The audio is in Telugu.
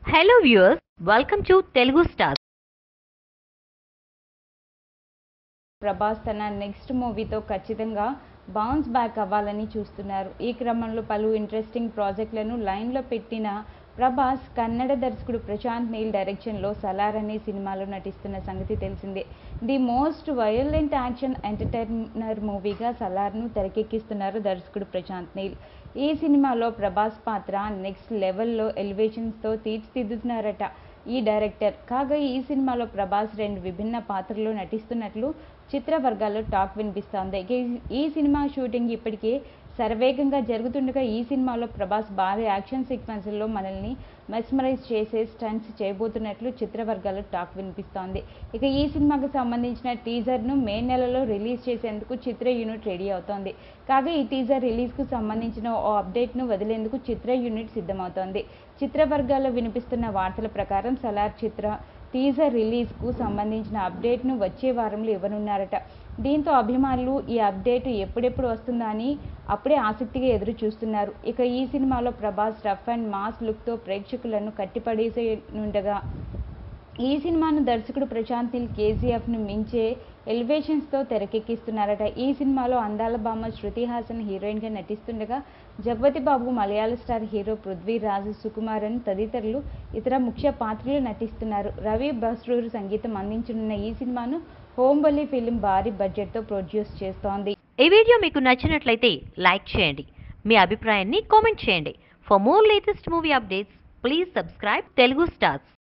hello viewers welcome to Telugu star Prabhas తన నెక్స్ట్ మూవీతో ఖచ్చితంగా బౌన్స్ బ్యాక్ అవ్వాలని చూస్తున్నారు ఈ క్రమంలో పలు ఇంట్రెస్టింగ్ ప్రాజెక్టులను లైన్లో పెట్టిన ప్రభాస్ కన్నడ దర్శకుడు ప్రశాంత్ నీల్ డైరెక్షన్లో సలార్ అనే సినిమాలో నటిస్తున్న సంగతి తెలిసిందే the most violent action entertainer మూవీగా సలార్ను తెరకెక్కిస్తున్నారు దర్శకుడు ప్రశాంత్ నీల్ ఈ సినిమాలో ప్రభాస్ పాత్ర నెక్స్ట్ లెవెల్లో ఎలివేషన్స్తో తీర్చిదిద్దుతున్నారట ఈ డైరెక్టర్ కాగా ఈ సినిమాలో ప్రభాస్ రెండు విభిన్న పాత్రల్లో నటిస్తున్నట్లు చిత్ర వర్గాల్లో టాక్ వినిపిస్తోంది ఇక ఈ- ఈ సినిమా షూటింగ్ ఇప్పటికే శరవేగంగా జరుగుతుండగా ఈ సినిమాలో ప్రభాస్ భారీ యాక్షన్ సీక్వెన్స్లో మనల్ని మెస్మరైజ్ చేసే స్టంట్స్ చేయబోతున్నట్లు చిత్ర వర్గాల్లో టాక్ వినిపిస్తోంది ఇక ఈ సినిమాకు సంబంధించిన టీజర్ను మే నెలలో రిలీజ్ చేసేందుకు చిత్ర యూనిట్ రెడీ అవుతోంది కాగా ఈ టీజర్ రిలీజ్కు సంబంధించిన ఓ అప్డేట్ను వదిలేందుకు చిత్ర యూనిట్ సిద్ధమవుతోంది చిత్ర వర్గాల్లో వినిపిస్తున్న వార్తల ప్రకారం సలార్ చిత్ర టీజర్ రిలీజ్కు సంబంధించిన అప్డేట్ను వచ్చే వారంలో ఇవ్వనున్నారట దీంతో అభిమానులు ఈ అప్డేట్ ఎప్పుడెప్పుడు వస్తుందా అని అప్పుడే ఆసక్తిగా ఎదురు చూస్తున్నారు ఇక ఈ సినిమాలో ప్రభాస్ రఫ్ అండ్ మాస్ లుక్తో ప్రేక్షకులను కట్టిపడేసేనుండగా ఈ సినిమాను దర్శకుడు ప్రశాంత్ నీల్ కేజీఎఫ్ను మించే ఎలివేషన్స్తో తెరకెక్కిస్తున్నారట ఈ సినిమాలో అందాల బామ్మ శృతి హాసన్ హీరోయిన్గా నటిస్తుండగా జగపతి బాబు మలయాళ స్టార్ హీరో పృథ్వీరాజ్ సుకుమారన్ తదితరులు ఇతర ముఖ్య పాత్రలు నటిస్తున్నారు రవి బస్రూర్ సంగీతం అందించనున్న ఈ సినిమాను హోంబలి ఫిలిం భారీ బడ్జెట్తో ప్రొడ్యూస్ చేస్తోంది ఈ వీడియో మీకు నచ్చినట్లయితే లైక్ చేయండి మీ అభిప్రాయాన్ని కామెంట్ చేయండి for more latest movie updates please subscribe Telugu stars